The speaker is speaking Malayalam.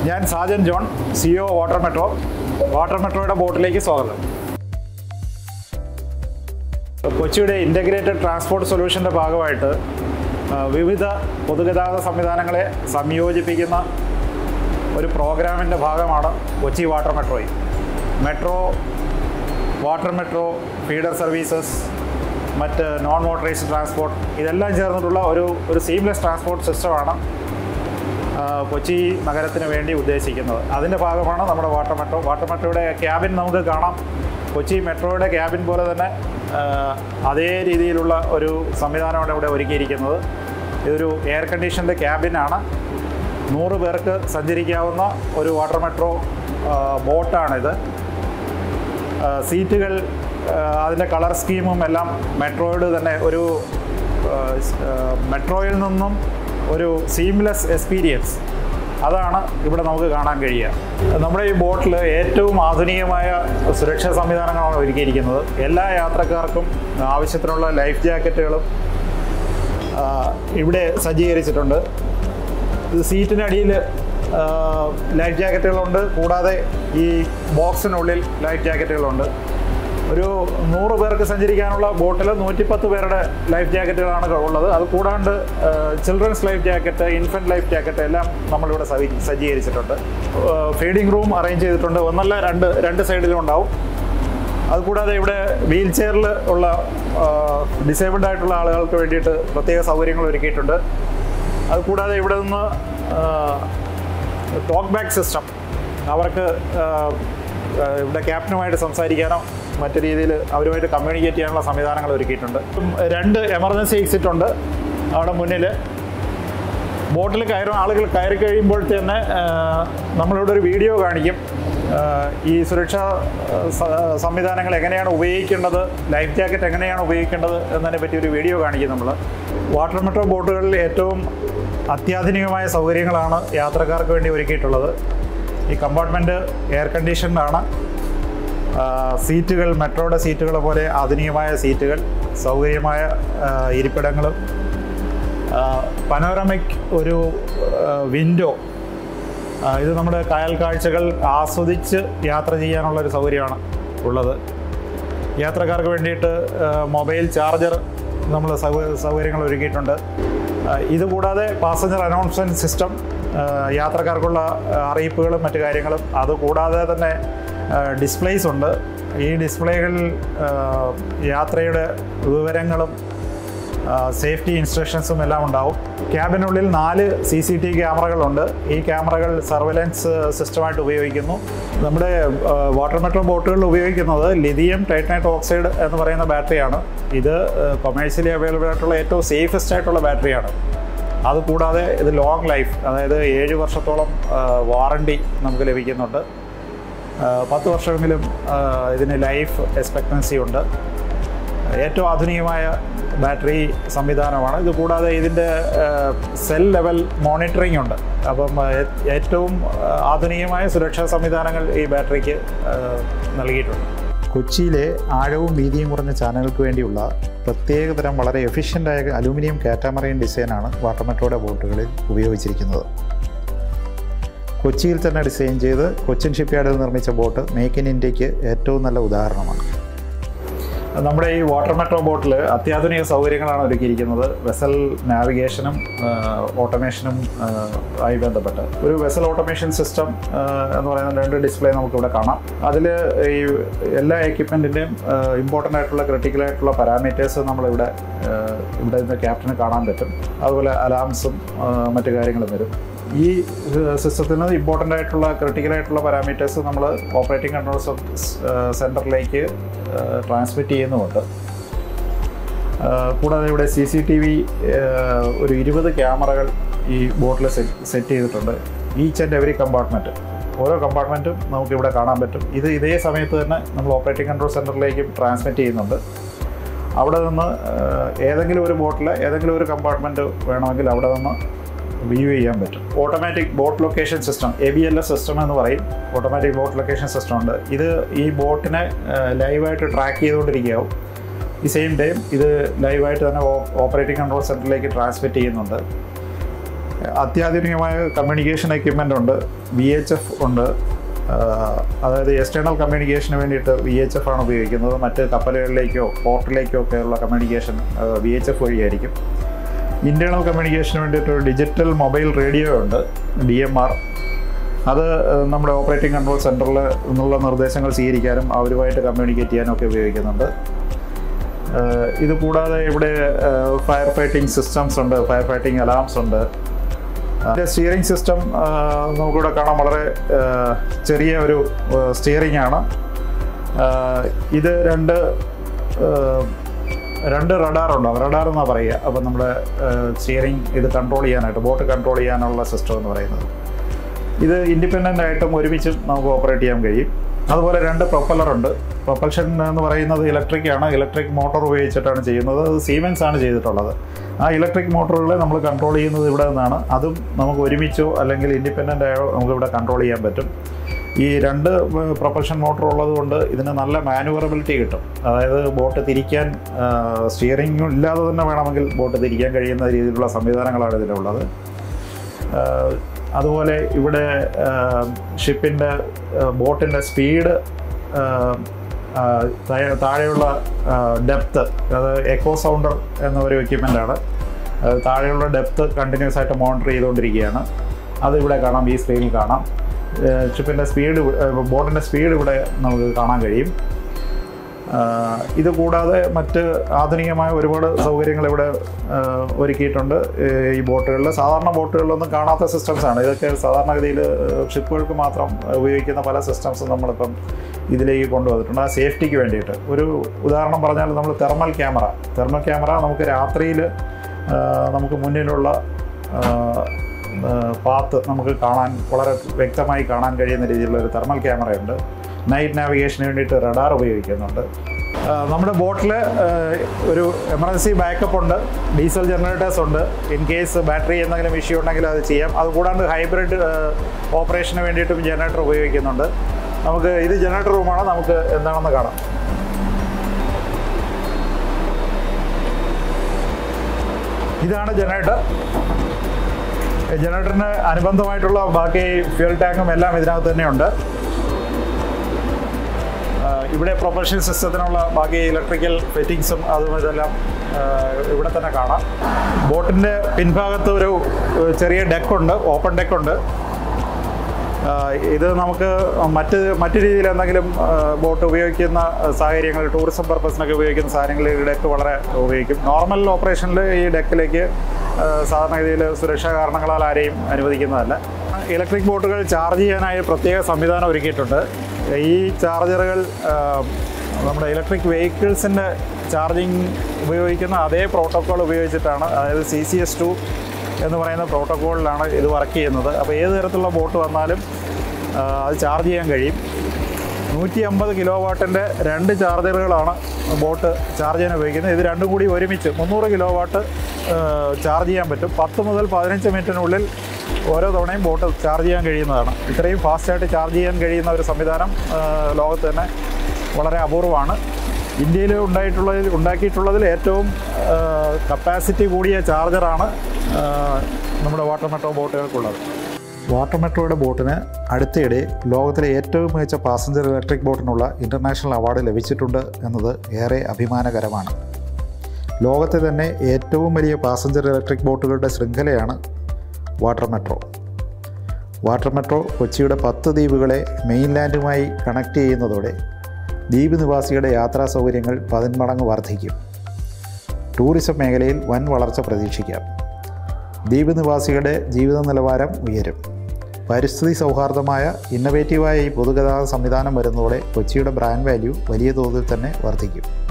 ഞാൻ Sajan John CEO water metro water മെട്രോയുടെ ബോട്ടിലേക്ക് സ്വാഗതം കൊച്ചിയുടെ ഇൻ്റഗ്രേറ്റഡ് ട്രാൻസ്പോർട്ട് സൊല്യൂഷൻ്റെ ഭാഗമായിട്ട് ആ, വിവിധ പൊതുഗതാഗത സംവിധാനങ്ങളെ സംയോജിപ്പിക്കുന്ന ഒരു പ്രോഗ്രാമിൻ്റെ ഭാഗമാണ് കൊച്ചി വാട്ടർ മെട്രോയും metro water metro feeder services മറ്റ് നോൺ മോട്ടറൈസ്ഡ് ട്രാൻസ്പോർട്ട് ഇതെല്ലാം ചേർന്നിട്ടുള്ള ഒരു ഒരു സീംലെസ് ട്രാൻസ്പോർട്ട് സിസ്റ്റമാണ് ആ, കൊച്ചി നഗരത്തിന് വേണ്ടി ഉദ്ദേശിക്കുന്നത് അതിൻ്റെ ഭാഗമാണ് നമ്മുടെ വാട്ടർ മെട്രോ വാട്ടർ മെട്രോയുടെ ക്യാബിൻ നമുക്ക് കാണാം കൊച്ചി മെട്രോയുടെ ക്യാബിൻ പോലെ തന്നെ ആ, അതേ രീതിയിലുള്ള ഒരു സംവിധാനമാണ് ഇവിടെ ഒരുക്കിയിരിക്കുന്നത് ഇതൊരു എയർ കണ്ടീഷൻ്റെ ക്യാബിനാണ് നൂറ് പേർക്ക് സഞ്ചരിക്കാവുന്ന ഒരു വാട്ടർ മെട്രോ ആ, ബോട്ടാണിത് ആ, സീറ്റുകൾ ആ, അതിൻ്റെ കളർ സ്കീമും എല്ലാം മെട്രോയുടെ തന്നെ ഒരു ആ, സ്- ആ, മെട്രോയിൽ നിന്നും ഒരു സീംലെസ് എക്സ്പീരിയൻസ് അതാണ് ഇവിടെ നമുക്ക് കാണാൻ കഴിയുക നമ്മുടെ ഈ ബോട്ടിൽ ഏറ്റവും ആധുനികമായ സുരക്ഷാ സംവിധാനങ്ങളാണ് ഒരുക്കിയിരിക്കുന്നത് എല്ലാ യാത്രക്കാർക്കും ആവശ്യത്തിനുള്ള ലൈഫ് ജാക്കറ്റുകളും ആ, ഇവിടെ സജ്ജീകരിച്ചിട്ടുണ്ട് ഇത് സീറ്റിനടിയിൽ ലൈഫ് ജാക്കറ്റുകളുണ്ട് കൂടാതെ ഈ ബോക്സിനുള്ളിൽ ലൈഫ് ജാക്കറ്റുകളുണ്ട് ഒരു നൂറ് പേർക്ക് സഞ്ചരിക്കാനുള്ള ബോട്ടിൽ നൂറ്റിപ്പത്ത് പേരുടെ ലൈഫ് ജാക്കറ്റുകളാണ് ഉള്ളത് അത് കൂടാണ്ട് children's life jacket infant life jacket എല്ലാം നമ്മളിവിടെ സവി- സജ്ജീകരിച്ചിട്ടുണ്ട് ഫീഡിംഗ് റൂം അറേഞ്ച് ചെയ്തിട്ടുണ്ട് ഒന്നല്ല രണ്ട് രണ്ട് സൈഡിലും ഉണ്ടാവും അതുകൂടാതെ ഇവിടെ വീൽ ചെയറിൽ ഉള്ള ഡിസേബിൾഡ് ആയിട്ടുള്ള ആളുകൾക്ക് വേണ്ടിയിട്ട് പ്രത്യേക സൗകര്യങ്ങൾ ഒരുക്കിയിട്ടുണ്ട് അതുകൂടാതെ ഇവിടെ നിന്ന് ടോക്ക് ബാക്ക് സിസ്റ്റം അവർക്ക് ആ, ആ, ഇവിടെ ക്യാപ്റ്റനുമായിട്ട് സംസാരിക്കാനോ മറ്റു രീതിയിൽ അവരുമായിട്ട് കമ്മ്യൂണിക്കേറ്റ് ചെയ്യാനുള്ള സംവിധാനങ്ങൾ ഒരുക്കിയിട്ടുണ്ട് ഉം, രണ്ട് എമർജൻസി എക്സിറ്റ് ഉണ്ട് അവിടെ മുന്നിൽ ബോട്ടിൽ കയറും ആളുകൾ കയറി കഴിയുമ്പോൾ തന്നെ ആ, നമ്മളിവിടെ ഒരു വീഡിയോ കാണിക്കും ആ, ഈ സുരക്ഷാ ആ, സ- സംവിധാനങ്ങൾ എങ്ങനെയാണ് ഉപയോഗിക്കേണ്ടത് ലൈഫ് ജാക്കറ്റ് എങ്ങനെയാണ് ഉപയോഗിക്കേണ്ടത് എന്നതിനെ പറ്റി ഒരു വീഡിയോ കാണിക്കും നമ്മൾ വാട്ടർ മെട്രോ ബോട്ടുകളിൽ ഏറ്റവും അത്യാധുനികമായ സൗകര്യങ്ങളാണ് യാത്രക്കാർക്ക് വേണ്ടി ഒരുക്കിയിട്ടുള്ളത് ഈ കമ്പാർട്ട്മെൻറ്റ് എയർ കണ്ടീഷൻഡാണ് സീറ്റുകൾ മെട്രോയുടെ സീറ്റുകൾ പോലെ ആധുനികമായ സീറ്റുകൾ സൗകര്യമായ ആ, ഇരിപ്പിടങ്ങളും പനോറമിക് ഒരു വിൻഡോ ഇത് നമ്മുടെ കായൽ കാഴ്ചകൾ ആസ്വദിച്ച് യാത്ര ചെയ്യാനുള്ള ഒരു സൗകര്യമാണ് ഉള്ളത് യാത്രക്കാർക്ക് വേണ്ടിയിട്ട് മൊബൈൽ ചാർജർ നമ്മൾ സൗ- സൗകര്യങ്ങൾ ഒരുക്കിയിട്ടുണ്ട് ആ, ഇതുകൂടാതെ പാസഞ്ചർ അനൗൺസ്മെൻറ്റ് സിസ്റ്റം യാത്രക്കാർക്കുള്ള ആ, അറിയിപ്പുകളും മറ്റു കാര്യങ്ങളും അതുകൂടാതെ തന്നെ ഡിസ്പ്ലേസ് ഉണ്ട് ഈ ഡിസ്പ്ലേകളിൽ ആ, യാത്രയുടെ വിവരങ്ങളും സേഫ്റ്റി ഇൻസ്ട്രക്ഷൻസും എല്ലാം ഉണ്ടാവും ക്യാബിനുള്ളിൽ നാല് സി സി ടി ക്യാമറകളുണ്ട് ഈ ക്യാമറകൾ സർവൈലൻസ് സിസ്റ്റമായിട്ട് ഉപയോഗിക്കുന്നു നമ്മുടെ വാട്ടർ മെട്രോ ബോട്ടുകളിൽ ഉപയോഗിക്കുന്നത് ലിഥിയം ടൈറ്റനൈറ്റ് ഓക്സൈഡ് എന്ന് പറയുന്ന ബാറ്ററിയാണ് ഇത് കൊമേഴ്ഷ്യലി അവൈലബിൾ ആയിട്ടുള്ള ഏറ്റവും സേഫസ്റ്റ് ആയിട്ടുള്ള ബാറ്ററിയാണ് അതുകൂടാതെ ഇത് ലോങ് ലൈഫ് അതായത് ഏഴ് വർഷത്തോളം വാറണ്ടി നമുക്ക് ലഭിക്കുന്നുണ്ട് ആ, പത്ത് വർഷമെങ്കിലും ആ, ഇതിന് ലൈഫ് എക്സ്പെക്ടൻസി ഉണ്ട് ഏറ്റവും ആധുനികമായ ബാറ്ററി സംവിധാനമാണ് ഇത് കൂടാതെ ഇതിൻ്റെ സെൽ ലെവൽ മോണിറ്ററിംഗ് ഉണ്ട് അപ്പം ആ, ഏ- ഏറ്റവും ആ, ആധുനികമായ സുരക്ഷാ സംവിധാനങ്ങൾ ഈ ബാറ്ററിക്ക് ആ, നൽകിയിട്ടുണ്ട് കൊച്ചിയിലെ ആഴവും വീതിയും കുറഞ്ഞ ചാനലുകൾക്ക് വേണ്ടിയുള്ള പ്രത്യേകതരം വളരെ എഫിഷ്യൻ്റായ അലൂമിനിയം കാറ്റാമറൈൻ ഡിസൈനാണ് വാട്ടർ മെട്രോയുടെ ബോട്ടുകളിൽ ഉപയോഗിച്ചിരിക്കുന്നത് കൊച്ചിയിൽ തന്നെ ഡിസൈൻ ചെയ്ത് കൊച്ചിൻ ഷിപ്പ്യാർഡിൽ നിർമ്മിച്ച ബോട്ട് മേക്ക് ഇൻ ഇന്ത്യക്ക് ഏറ്റവും നല്ല ഉദാഹരണമാണ് നമ്മുടെ ഈ വാട്ടർ മെട്രോ ബോട്ടിൽ അത്യാധുനിക സൗകര്യങ്ങളാണ് ഒരുക്കിയിരിക്കുന്നത് വെസൽ നാവിഗേഷനും ഓട്ടോമേഷനും ആയി ബന്ധപ്പെട്ട് ഒരു വെസൽ ഓട്ടോമേഷൻ സിസ്റ്റം എന്ന് പറയുന്ന രണ്ട് ഡിസ്പ്ലേ നമുക്കിവിടെ കാണാം അതിൽ ഈ എല്ലാ എക്യുപ്മെൻറ്റിൻ്റെയും ഇമ്പോർട്ടൻ്റ് ആയിട്ടുള്ള ക്രിട്ടിക്കൽ ആയിട്ടുള്ള പാരാമീറ്റേഴ്സ് നമ്മളിവിടെ ആ, ഇവിടെ നിന്ന് ക്യാപ്റ്റന് കാണാൻ പറ്റും അതുപോലെ അലാംസും മറ്റു കാര്യങ്ങളും വരും ഈ സിസ്റ്റത്തിന് ഇമ്പോർട്ടൻ്റ് ആയിട്ടുള്ള ക്രിട്ടിക്കൽ ആയിട്ടുള്ള പാരാമീറ്റേഴ്സ് നമ്മൾ ഓപ്പറേറ്റിംഗ് കൺട്രോൾ സെൻറ്ററിലേക്ക് ട്രാൻസ്മിറ്റ് ചെയ്യുന്നുമുണ്ട് ആ, കൂടാതെ ഇവിടെ സി സി ടി വി ഒരു ഇരുപത് ക്യാമറകൾ ഈ ബോട്ടിൽ സെറ്റ് ചെയ്തിട്ടുണ്ട് ഈച്ച് ആൻഡ് എവറി കമ്പാർട്ട്മെൻറ്റ് ഓരോ കമ്പാർട്ട്മെൻറ്റും നമുക്കിവിടെ കാണാൻ പറ്റും ഇത് ഇതേ സമയത്ത് തന്നെ നമ്മൾ ഓപ്പറേറ്റിംഗ് കൺട്രോൾ സെൻറ്ററിലേക്കും ട്രാൻസ്മിറ്റ് ചെയ്യുന്നുണ്ട് അവിടെ നിന്ന് ആ, ഏതെങ്കിലും ഒരു ബോട്ടിൽ ഏതെങ്കിലും ഒരു കമ്പാർട്ട്മെൻറ്റ് വേണമെങ്കിൽ അവിടെ നിന്ന് വ്യൂ ചെയ്യാൻ പറ്റും automatic boat location system A B L S system എന്ന് പറയും ഓട്ടോമാറ്റിക് ബോട്ട് ലൊക്കേഷൻ സിസ്റ്റം ഉണ്ട് ഇത് ഈ ബോട്ടിനെ ലൈവായിട്ട് ട്രാക്ക് ചെയ്തുകൊണ്ടിരിക്കുകയാവും ഈ സെയിം ടൈം ഇത് ലൈവായിട്ട് തന്നെ ഓപ്പറേറ്റിംഗ് കൺട്രോൾ സെൻറ്ററിലേക്ക് ട്രാൻസ്മിറ്റ് ചെയ്യുന്നുണ്ട് അത്യാധുനികമായ കമ്മ്യൂണിക്കേഷൻ എക്യുപ്മെൻ്റ് ഉണ്ട് വി എച്ച് എഫ് ഉണ്ട് ആഹ് അതായത് എക്സ്റ്റേണൽ കമ്മ്യൂണിക്കേഷന് വേണ്ടിയിട്ട് വി എച്ച് എഫ് ആണ് ഉപയോഗിക്കുന്നത് മറ്റ് കപ്പലുകളിലേക്കോ പോർട്ടിലേക്കോ ഒക്കെയുള്ള കമ്മ്യൂണിക്കേഷൻ വി എച്ച് എഫ് വഴിയായിരിക്കും ഇൻറ്റേർണൽ കമ്മ്യൂണിക്കേഷന് വേണ്ടിയിട്ട് ഒരു ഡിജിറ്റൽ മൊബൈൽ റേഡിയോ ഉണ്ട് ഡി എം ആർ അത് ഏഹ്, നമ്മുടെ ഓപ്പറേറ്റിംഗ് കൺട്രോൾ സെൻറ്ററിൽ നിന്നുള്ള നിർദ്ദേശങ്ങൾ സ്വീകരിക്കാനും അവരുമായിട്ട് കമ്മ്യൂണിക്കേറ്റ് ചെയ്യാനും ഒക്കെ ഉപയോഗിക്കുന്നുണ്ട് ഏഹ്, ഇത് കൂടാതെ ഇവിടെ ഫയർ ഫൈറ്റിംഗ് സിസ്റ്റംസ് ഉണ്ട് ഫയർ ഫൈറ്റിംഗ് അലാംസ് ഉണ്ട് അതിൻ്റെ സ്റ്റിയറിംഗ് സിസ്റ്റം നമുക്കിവിടെ കാണാം വളരെ ഏഹ്, ചെറിയ ഒരു സ്റ്റിയറിംഗ് ആണ് ഏഹ്, ഇത് രണ്ട് ഏഹ്, രണ്ട് റഡാർ ഉണ്ടാവും റഡാർ എന്നാണ് പറയുക അപ്പം നമ്മുടെ സ്റ്റിയറിംഗ് ഇത് കൺട്രോൾ ചെയ്യാനായിട്ട് ബോട്ട് കൺട്രോൾ ചെയ്യാനുള്ള സിസ്റ്റം എന്ന് പറയുന്നത് ഇത് ഇൻഡിപെൻഡൻ്റ് ആയിട്ടും ഒരുമിച്ചും നമുക്ക് ഓപ്പറേറ്റ് ചെയ്യാൻ കഴിയും അതുപോലെ രണ്ട് പ്രൊപ്പല്ലർ ഉണ്ട് പ്രൊപ്പൽഷൻ എന്ന് പറയുന്നത് ഇലക്ട്രിക് ആണ് ഇലക്ട്രിക് മോട്ടോർ ഉപയോഗിച്ചിട്ടാണ് ചെയ്യുന്നത് അത് സീമെൻസ് ആണ് ചെയ്തിട്ടുള്ളത് ആ ഇലക്ട്രിക് മോട്ടോറുകളെ നമ്മൾ കൺട്രോൾ ചെയ്യുന്നത് ഇവിടെ നിന്നാണ് അതും നമുക്ക് ഒരുമിച്ചോ അല്ലെങ്കിൽ ഇൻഡിപെൻഡൻ്റ് ആയോ നമുക്ക് ഇവിടെ കൺട്രോൾ ചെയ്യാൻ പറ്റും ഈ രണ്ട് പ്രൊപ്പൽഷൻ മോട്ടോർ ഉള്ളത് കൊണ്ട് ഇതിന് നല്ല മാനുവറബിലിറ്റി കിട്ടും അതായത് ബോട്ട് തിരിക്കാൻ സ്റ്റിയറിംഗ് ഇല്ലാതെ തന്നെ വേണമെങ്കിൽ ബോട്ട് തിരിക്കാൻ കഴിയുന്ന രീതിയിലുള്ള സംവിധാനങ്ങളാണ് ഇതിലുള്ളത് ആഹ് അതുപോലെ ഇവിടെ ഷിപ്പിൻ്റെ ബോട്ടിൻ്റെ സ്പീഡ് താഴെയുള്ള ഡെപ്ത്ത് അത് എക്കോ സൗണ്ടർ എന്ന ഒരു എക്യുപ്മെൻ്റാണ് താഴെയുള്ള ഡെപ്ത്ത് കണ്ടിന്യൂസ് ആയിട്ട് മോണിറ്റർ ചെയ്തുകൊണ്ടിരിക്കുകയാണ് അത് ഇവിടെ കാണാം ഈ സ്ക്രീനിൽ കാണാം ഷിപ്പിൻ്റെ സ്പീഡ് ബോട്ടിൻ്റെ സ്പീഡ് ഇവിടെ നമുക്ക് കാണാൻ കഴിയും ആഹ് ഇത് കൂടാതെ മറ്റ് ആധുനികമായ ഒരുപാട് സൗകര്യങ്ങൾ ഇവിടെ ആഹ് ഒരുക്കിയിട്ടുണ്ട് ഏഹ് ഈ ബോട്ടുകളിൽ സാധാരണ ബോട്ടുകളിലൊന്നും കാണാത്ത സിസ്റ്റംസ് ആണ് ഇതൊക്കെ സാധാരണഗതിയിൽ ഷിപ്പുകൾക്ക് മാത്രം ഉപയോഗിക്കുന്ന പല സിസ്റ്റംസും നമ്മളിപ്പം ഇതിലേക്ക് കൊണ്ടുവന്നിട്ടുണ്ട് ആ സേഫ്റ്റിക്ക് വേണ്ടിയിട്ട് ഒരു ഉദാഹരണം പറഞ്ഞാൽ നമ്മൾ തെർമൽ ക്യാമറ തെർമൽ ക്യാമറ നമുക്ക് രാത്രിയിൽ നമുക്ക് മുന്നിലുള്ള ആഹ് പാത്ത് നമുക്ക് കാണാൻ വളരെ വ്യക്തമായി കാണാൻ കഴിയുന്ന രീതിയിലുള്ള ഒരു തെർമൽ ക്യാമറയുണ്ട് നൈറ്റ് നാവിഗേഷന് വേണ്ടിയിട്ട് റഡാർ ഉപയോഗിക്കുന്നുണ്ട് ആ, നമ്മുടെ ബോട്ടിൽ ഒരു എമർജൻസി ബാക്കപ്പ് ഉണ്ട് ഡീസൽ ജനറേറ്റേഴ്സ് ഉണ്ട് ഇൻ കേസ് ബാറ്ററി എന്തെങ്കിലും ഇഷ്യൂ ഉണ്ടെങ്കിൽ അത് ചെയ്യാം അതുകൂടാണ്ട് ഹൈബ്രിഡ് ഓപ്പറേഷന് വേണ്ടിയിട്ടും ജനറേറ്റർ ഉപയോഗിക്കുന്നുണ്ട് നമുക്ക് ഇത് ജനറേറ്റർ റൂമാണ് നമുക്ക് എന്താണെന്ന് കാണാം ഇതാണ് ജനറേറ്റർ ജനറേറ്ററിന് അനുബന്ധമായിട്ടുള്ള ബാക്കി ഫ്യൂൽ ടാങ്കും എല്ലാം ഇതിനകത്ത് തന്നെയുണ്ട് ആഹ് ഇവിടെ പ്രൊഫഷണൽ സിസ്റ്റത്തിനുള്ള ബാക്കി ഇലക്ട്രിക്കൽ ഫിറ്റിങ്സും അതും ഇതെല്ലാം ആഹ് ഇവിടെ തന്നെ കാണാം ബോട്ടിൻ്റെ പിൻഭാഗത്ത് ഒരു ഒരു ചെറിയ ഡെക്കുണ്ട് ഓപ്പൺ ഡെക്കുണ്ട് ആഹ് ഇത് നമുക്ക് മറ്റ് മറ്റു രീതിയിൽ എന്തെങ്കിലും ആഹ് ബോട്ട് ഉപയോഗിക്കുന്ന സാഹചര്യങ്ങൾ ടൂറിസം പർപ്പസിനൊക്കെ ഉപയോഗിക്കുന്ന സാധനങ്ങളിൽ ഈ ഡെക്ക് വളരെ ഉപയോഗിക്കും നോർമൽ ഓപ്പറേഷനിൽ ഈ ഡെക്കിലേക്ക് ആഹ് സാധാരണഗതിയിൽ സുരക്ഷാ കാരണങ്ങളാൽ ആരെയും അനുവദിക്കുന്നതല്ല ഇലക്ട്രിക് ബോട്ടുകൾ ചാർജ് ചെയ്യാനായി പ്രത്യേക സംവിധാനം ഒരുക്കിയിട്ടുണ്ട് ഈ ചാർജറുകൾ ആഹ് നമ്മുടെ ഇലക്ട്രിക് വെഹിക്കിൾസിൻ്റെ ചാർജിങ് ഉപയോഗിക്കുന്ന അതേ പ്രോട്ടോക്കോൾ ഉപയോഗിച്ചിട്ടാണ് അതായത് സി സി എസ് ടു എന്ന് പറയുന്ന പ്രോട്ടോക്കോളിലാണ് ഇത് വർക്ക് ചെയ്യുന്നത് അപ്പോൾ ഏത് തരത്തിലുള്ള ബോട്ട് വന്നാലും ആ, അത് ചാർജ് ചെയ്യാൻ കഴിയും നൂറ്റി അമ്പത് കിലോ വാട്ടിൻ്റെ രണ്ട് ചാർജറുകളാണ് ബോട്ട് ചാർജ് ചെയ്യാൻ ഉപയോഗിക്കുന്നത് ഇത് രണ്ടും കൂടി ഒരുമിച്ച് മുന്നൂറ് കിലോ വാട്ട് ചാർജ് ചെയ്യാൻ പറ്റും പത്ത് മുതൽ പതിനഞ്ച് മിനിറ്റിനുള്ളിൽ ഓരോ തവണയും ബോട്ട് ചാർജ് ചെയ്യാൻ കഴിയുന്നതാണ് ഇത്രയും ഫാസ്റ്റായിട്ട് ചാർജ് ചെയ്യാൻ കഴിയുന്ന ഒരു സംവിധാനം ആ, ലോകത്ത് തന്നെ വളരെ അപൂർവമാണ് ഇന്ത്യയിൽ ഉണ്ടായിട്ടുള്ളതിൽ ഉണ്ടാക്കിയിട്ടുള്ളതിൽ ഏറ്റവും കപ്പാസിറ്റി കൂടിയ ചാർജറാണ് ആ, നമ്മുടെ വാട്ടർ മെട്രോ ബോട്ടുകൾക്കുള്ളത് വാട്ടർ മെട്രോയുടെ ബോട്ടിന് അടുത്തിടെ ലോകത്തിലെ ഏറ്റവും മികച്ച പാസഞ്ചർ ഇലക്ട്രിക് ബോട്ടിനുള്ള ഇൻ്റർനാഷണൽ അവാർഡ് ലഭിച്ചിട്ടുണ്ട് എന്നത് ഏറെ അഭിമാനകരമാണ് ലോകത്തെ തന്നെ ഏറ്റവും വലിയ പാസഞ്ചർ ഇലക്ട്രിക് ബോട്ടുകളുടെ ശൃംഖലയാണ് വാട്ടർ മെട്രോ വാട്ടർ മെട്രോ കൊച്ചിയുടെ പത്ത് ദ്വീപുകളെ മെയിൻലാൻഡുമായി കണക്ട് ചെയ്യുന്നതോടെ ദ്വീപ് നിവാസികളുടെ യാത്രാ സൗകര്യങ്ങൾ പതിന്മടങ്ങ് വർദ്ധിക്കും ടൂറിസം മേഖലയിൽ വൻ വളർച്ച പ്രതീക്ഷിക്കാം ദ്വീപ് നിവാസികളുടെ ജീവിത നിലവാരം ഉയരും പരിസ്ഥിതി സൗഹാർദ്ദമായ ഇന്നവേറ്റീവായ ഈ പൊതുഗതാഗത സംവിധാനം വരുന്നതോടെ കൊച്ചിയുടെ ബ്രാൻഡ് വാല്യൂ വലിയ തോതിൽ തന്നെ വർദ്ധിക്കും